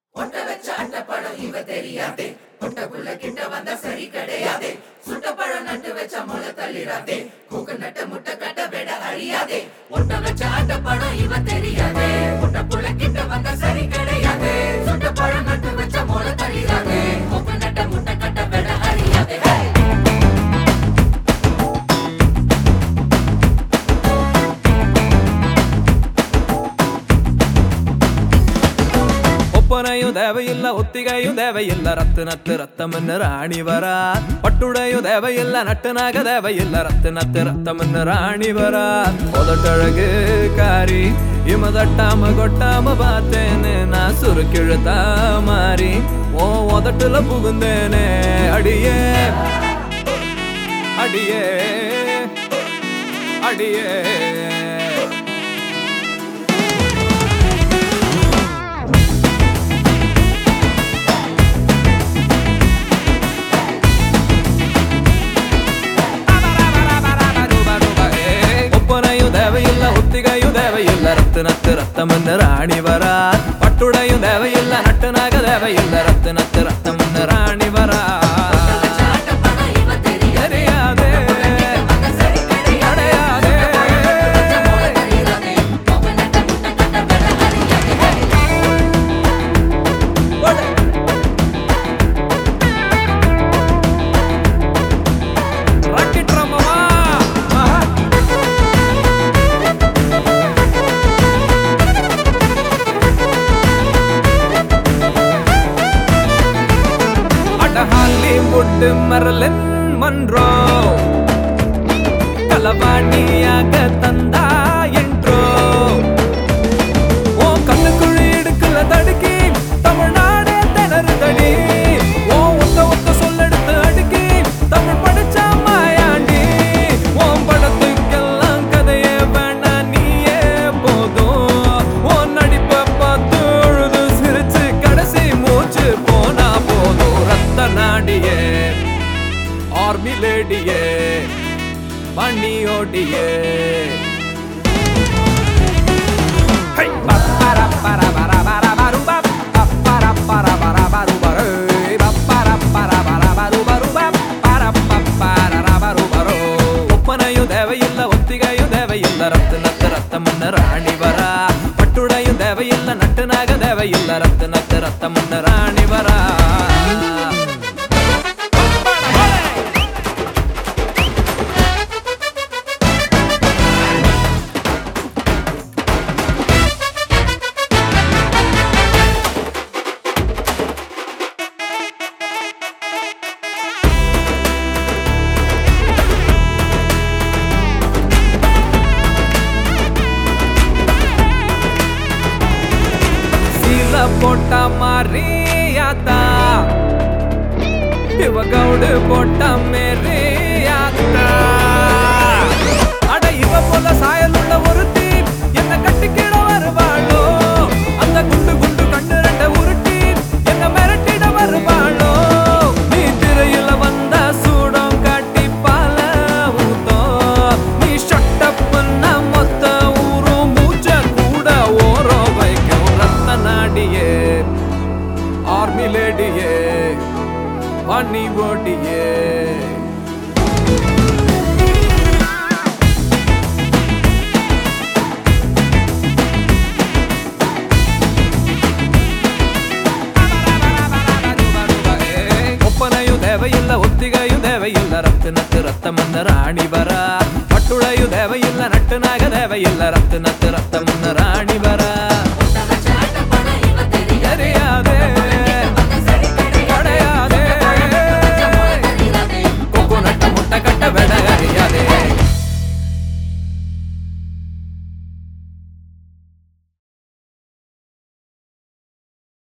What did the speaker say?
ஒட்ட வச்ச அட்டப்படம் இவ தெரியாதே முட்டைக்குள்ள கிட்ட வந்தா சரி கிடையாதே சுட்ட பழம் நட்டு வச்ச முளை தள்ளிடாதே கூக்கு நட்ட முட்டை கட்ட விட அழியாதே ஒட்ட வச்ச அட்டப்படம் இவ தெரியாதே முட்டைக்குள்ள கிட்ட வந்தா சரி கிடையாதே சுட்ட பழம் நட்டு வச்ச முளை தள்ளிடாதே கூக்கு நட்ட முட்டை கட்ட விட அழியாதே Hey! ಒಪ್ಪನೆಯು ದೇವೆಯಿಲ್ಲ ಒತ್ತಿಗೆಯು ದೇವೆಯಿಲ್ಲ ರತ್ತನತ್ತು ರತ್ತಮನ್ನ ರಾಣಿ ವರ ಪಟ್ಟುಡೆಯು ದೇವೆಯಿಲ್ಲ ನಟ್ಟನಾಗ ದೇವೆಯಿಲ್ಲ ರತ್ತನತ್ತು ರತ್ತಮನ್ನ ರಾಣಿ ವರ ಒದಟೊಳಗೆ ಕಾರಿ இமதட்டாம கொட்டாம பார்த்தேனே நான் சுருக்கிழுத்தா மாறி ஓ உதட்டுல புகுந்தேனே அடியே அடியே அடியே ಒಪ್ಪನೆಯು ದೇವೆಯಿಲ್ಲ ಒತ್ತಿಗೆಯು ದೇವೆಯಿಲ್ಲ ರತ್ತನತ್ತು ರತ್ತಮನ್ನ ರಾಣಿ ವರ ಪಟ್ಟುಡೆಯು ದೇವೆಯಿಲ್ಲ ನಟ್ಟನಾಗ ದೇವೆಯಿಲ್ಲ ರತ್ತನತ್ತು ರತ್ತಮನ್ನ ರಾಣಿ ವರ வச்ச அட்டப்படம் இவ தெரியாதே தெரியாதே வந்தா சரி கிடையாதே கிடையாதே வச்ச முளை தள்ளிடாதே கூக்கு நட்ட முட்டை கட்ட விட அழியாதே Hey! ராக்கெட் ராமமா ஆஹா அட ஹாலிவுட் மரலன் மன்றோ கலவாணியாக தந்தா என்றோ ஓ கண்ணுக்குழி இடுக்கல தடுக்கி தமிழ்நாடே திணறுதடி ஓ ஒத்த ஒத்த சொல்லெடுத்து அடுக்கி தமிழ் படிச்சா மாயாண்டி ஓ படத்துக்கெல்லாம் கதையே வேணா நீயே போதும் ஓ நடிப்பை பார்த்து அழுது சிரிச்சு கடைசி மூச்சு போனா போதும் ரத்த நாடியே ஆர்மி லேடியே பண்ணி ஓடியே Hey! Ba-ba-da, ba-da, ba-da, ba-da, ba-do, bap. Ba-ba-da, ba-da, ba-da, ba-do, ba-do. Ba-ba-da, ba-da, ba-da, ba-do, ba-do, bap. Ba-da, ba-ba-da, ba-do, ba-do. ಒಪ್ಪನೆಯು ದೇವೆಯಿಲ್ಲ ಒತ್ತಿಗೆಯು ದೇವೆಯಿಲ್ಲ ರತ್ನತ್ತ ರತ್ತಮನ್ನ ರಾಣಿ ವರ ಪಟ್ಟುಡೆಯು ದೇವೆಯಿಲ್ಲ ನಟ್ಟನಾಗ ದೇವೆಯಿಲ್ಲ ರತ್ನತ್ತ ರತ್ತಮನ್ನ ರಾಣಿ ವರ சீல போட்ட மாறியாத்தா இவ கவுடு போட்ட மேரியாத்தா அட இவ போல சாயலுள்ள ஒருத்தி என்ன கட்டிக்கிட வருவாளோ அந்த குண்டு குண்டு கண்ணு ரெண்ட உருட்டி என்ன மிரட்டிட வருவாளோ நீ திரையில வந்த சூடம் காட்டி பால ஊத்தோ நீ ஷட்டப் பண்ண மொத்த ஊரும் மூச்ச கூட ஓரோ வைக்கும் ரத்த நாடியே ஆர்மி லேடியே பண்ணி ஓட்டியே ಒಪ್ಪನೆಯು ದೇವೆಯಿಲ್ಲ ಒತ್ತಿಗೆಯು ದೇವೆಯಿಲ್ಲ ರತ್ತನತ್ತು ರತ್ತಮನ್ನ ರಾಣಿ ವರ ಪಟ್ಟುಳೆಯು ದೇವೆಯಿಲ್ಲ ನಟ್ಟನಾಗ ದೇವೆಯಿಲ್ಲ ರತ್ತನತ್ತು ರತ್ತಮನ್ನ ರಾಣಿ ವರ